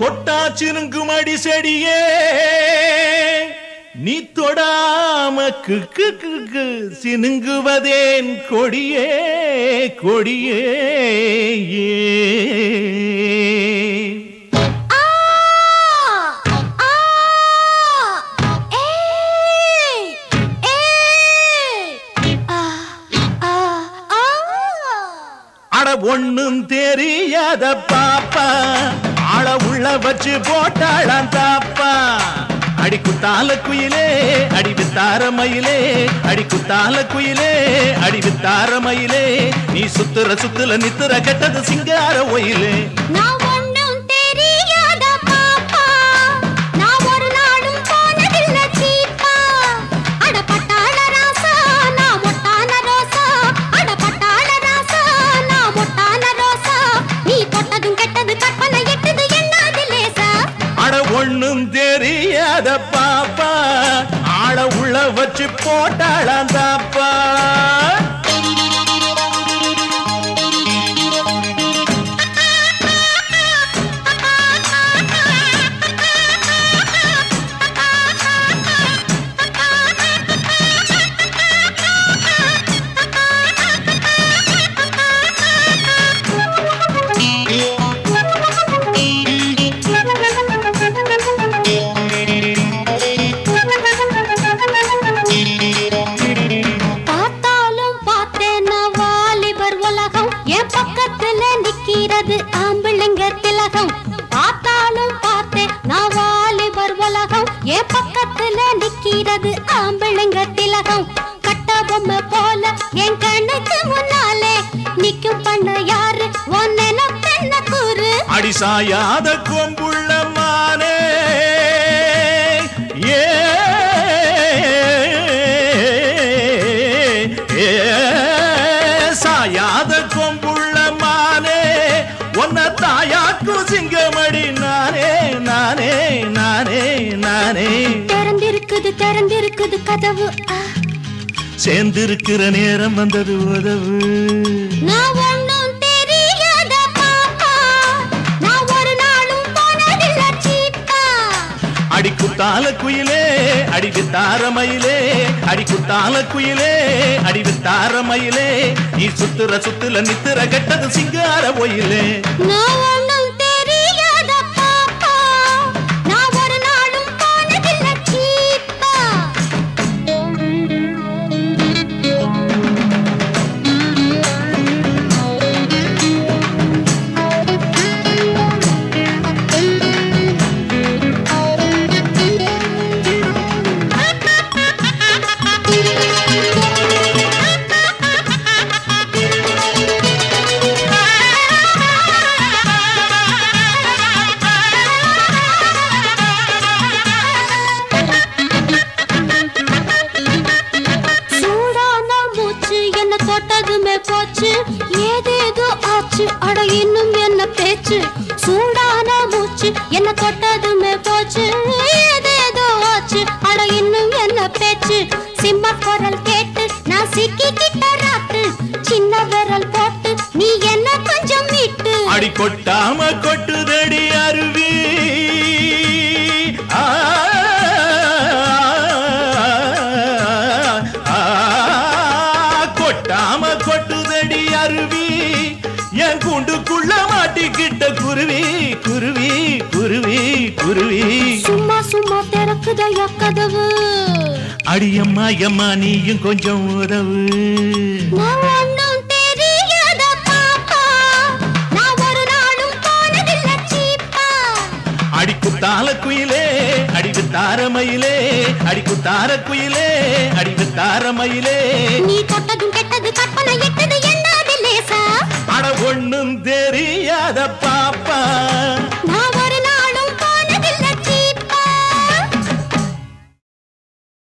தொட்டா சினுங்கும் அடி செடியே நீ தொடாம கிக்கு கிக்கு சினுங்குவதேன் கொடியே கொடியே ஏ. ஆ ஆ ஏய் ஏய் ஆ ஆ ஆ அட ஒண்ணும் தெரியாத பாப்பா ஆள உள்ள வச்சு போட்டாளாம் தாப்பா அடி குத்தால குயிலே அடி வித்தார மயிலே அடி குத்தால குயிலே அடி வித்தார மயிலே நீ சுத்துற சுத்துல நித்துற கெட்டது சிங்கார ஒயிலே நான் ஒண்ணும் தெரியாத பாப்பா நான் ஒரு நாளும் போனதில்ல சீப்பா அட பட்டாள ராசா நான் மொட்டான ரோசா அட பட்டாள ராசா நான் மொட்டான ரோசா நீ தொட்டதும் கெட்டது கற்பனை எட்டது எண்ணாது லேசா அட ஒண்ணும் தெரியாத பாப்பா ஆள உள்ள வச்சு போட்டாளாம் தாப்பா பார்த்தாலும் பார்த்தேன் நான் வாலிபர் உலகம் என் பக்கத்துல நிக்கிறது ஆம்பிள்ளைங்க திலகம் பார்த்தாலும் பார்த்தேன் நான் வாலிபர் உலகம் என் பக்கத்துல நிக்கிறது ஆம்பிள்ளைங்க திலகம் கட்ட பொம்மை போல என் கண்ணுக்கு முன்னாலே நிக்கும் பண்ண யாரு ஒன்ன பெண்ண கூறு அடி சாயாத கொம்புள்ள மானே ஏ ஏ, சாயாத கொம்புள்ள மானே உன்ன தாயாக்கும் சிங்கமடி நானே நானே நானே நானே திறந்திருக்குது திறந்திருக்குது கதவு ஆ. சேர்ந்திருக்கிற நேரம் வந்தது உதவு நான் ஒண்ணும் தெரியாத பாப்பா நான் ஒரு நாளும் போனதில்ல சீப்பா அடி குத்தால குயிலே அடி வித்தார மயிலே அடி குத்தால குயிலே அடி வித்தார மயிலே நீ சுத்துற சுத்துல நித்துற கெட்டது சிங்கார ஒயிலே நான் ஒண்ணும் தெரியாத பாப்பா நான் ஒரு நாளும் போனதில்ல சீப்பா சூடான மூச்சு என்ன தொட்டதுமே போச்சு ஏதேதோ ஆச்சு அட இன்னும் என்ன பேச்சு சூடான மூச்சு என்ன தொட்டதுமே போச்சு ஏதேதோ ஆச்சு அட இன்னும் என்ன பேச்சு சிம்ம குரல் கேட்டு நான் சிக்கிக்கிட்ட ராத்து சின்ன விரல் போட்டு நீ என்ன கொஞ்சம் மீட்டு அடி கொட்டாம கொட்டுதடி அருவி ஆ, ஆ, கொட்டாம கொட்டுதடி அருவி என் கூண்டுக்குள்ள மாட்டிக்கிட்ட குருவி குருவி குருவி குருவி சும்மா சும்மா திறக்குதையா கதவு அடியம்மா எம்மா நீயும் கொஞ்சம் உதவு நான் ஒண்ணும் தெரியாத பாப்பா நான் ஒரு நாளும் போனதில்ல சீப்பா அடி குத்தால குயிலே அடிவு தாரமயிலே அடி குத்தார குயிலே அடிவு தாரமயிலே நீ தொட்டதும் கெட்டது கற்பனை எட்டது எண்ணாது லேசா அட ஒண்ணும் தெரியாதப்பா